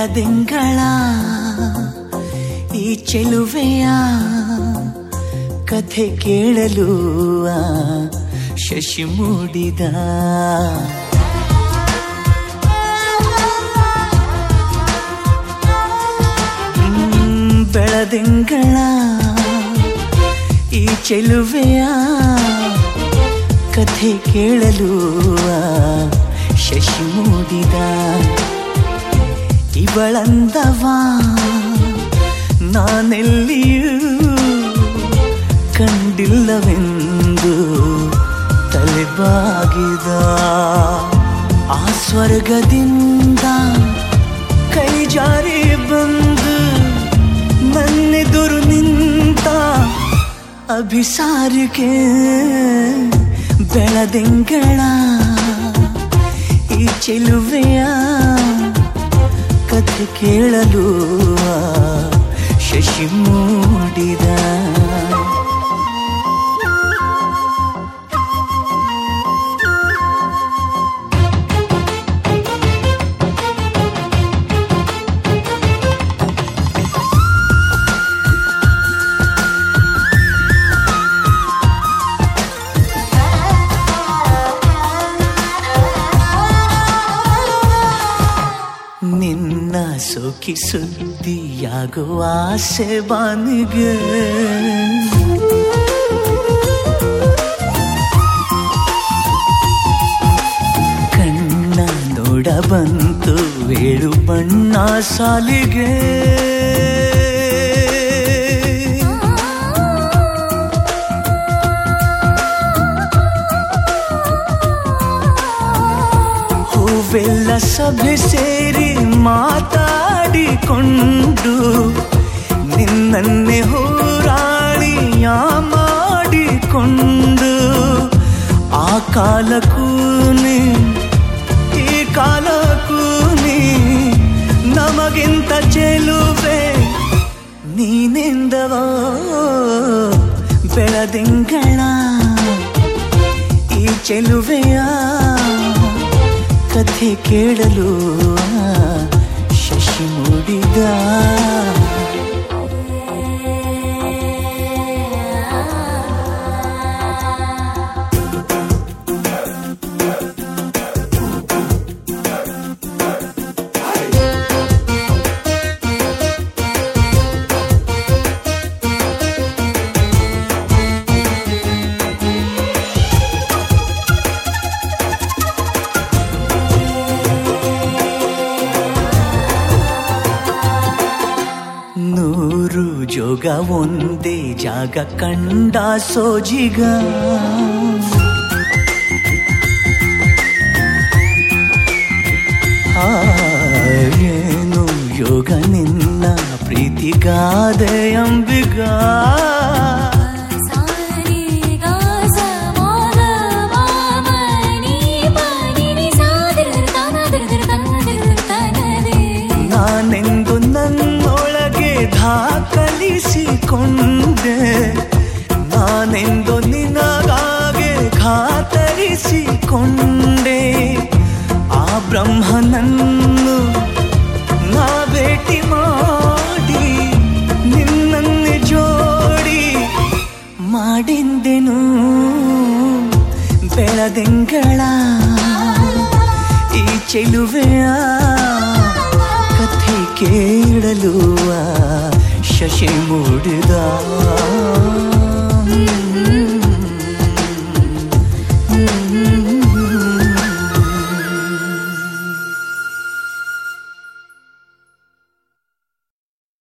ಬೆಳದಿಂಗಳ ಈ ಚೆಲುವೆಯ ಕಥೆ ಕೇಳಲು ಆ ಶಶಿ ಮೂಡಿದ ಹ್ಮ್, ಬೆಳದಿಂಗಳ ಈ ಚೆಲುವೆಯ ಕಥೆ ಕೇಳಲು ಆ ಶಶಿ ಮೂಡಿದ ಇವಳಂದವ ನಾನೆಲ್ಲಿಯೂ ಕಂಡಿಲ್ಲವೆಂದು ತಲೆಬಾಗಿದ ಆ ಸ್ವರ್ಗದಿಂದ ಕೈ ಜಾರಿ ಬಂದು ನನ್ನೆದುರು ನಿಂತ ಅಭಿಸಾರಿಗೆ ಬೆಳದಿಂಗಳ ಈ ಚೆಲುವೆಯ ಕಥೆ ಕೇಳಲು ಆ ಶಶಿ ಮೂಡಿದ ನಿನ್ನ ಸೋಕಿ ಸುದ್ದಿಯಾಗುವ ಆಸೆ ಬಾನಿಗೆ ಕಣ್ಣ ನೋಡ ಬಂತು ಏಳು ಬಣ್ಣ ಸಾಲಿಗೆ ಹೂವೆಲ್ಲ ಸಭೆ ಸೇರಿ ಮಾತಾಡಿಕೊಂಡು ನಿನ್ನನ್ನೇ ಹೋರಾಳಿಯ ಮಾಡಿಕೊಂಡು ಆ ಕಾಲಕ್ಕೂ ನೀ, ಈ ಕಾಲಕ್ಕೂ ನೀ, ನಮಗಿಂತ ಚೆಲುವೆ ನೀನೆಂದವೋ ಬೆಳದಿಂಗಳ ಈ ಚೆಲುವೆಯ ಕಥೆ ಕೇಳಲು ಆ ಶಶಿ ಮೂಡಿದ ನೂರು ಜೋಗ ಒಂದೇ ಜಾಗ ಕಂಡ ಸೋಜಿಗ ಆ, ಏನು ಯೋಗ ನಿನ್ನ ಪ್ರೀತಿಗಾದೆ ಅಂಬಿಗ ಸಾರಿ ಗಾಸ ಮಾಗ ಮಾಮನಿ ಪಾನಿನಿ ಸಾದಿರ ತಾನದಿರ ತನ್ನದಿರ ತನದೇ ನಾನೆಂದು ನನ್ನೊಳಗೆ ದಾಖಲಿಸಿಕೊಂಡೆ ನಾನೆಂದು ನಿನಗಾಗೆ ಖಾತರಿಸಿಕೊಂಡೆ ಆ ಬ್ರಹ್ಮನನ್ನು ನಾ ಭೇಟಿ ಮಾಡಿ ನಿನ್ನನ್ನೇ ಜೋಡಿ ಮಾಡಿಂದೆನು ಬೆಳದಿಂಗಳ ಈ ಚೆಲುವೆಯ ಕಥೆ ಕೇಳಲು ಆ ಶಶಿ ಮೂಡಿದ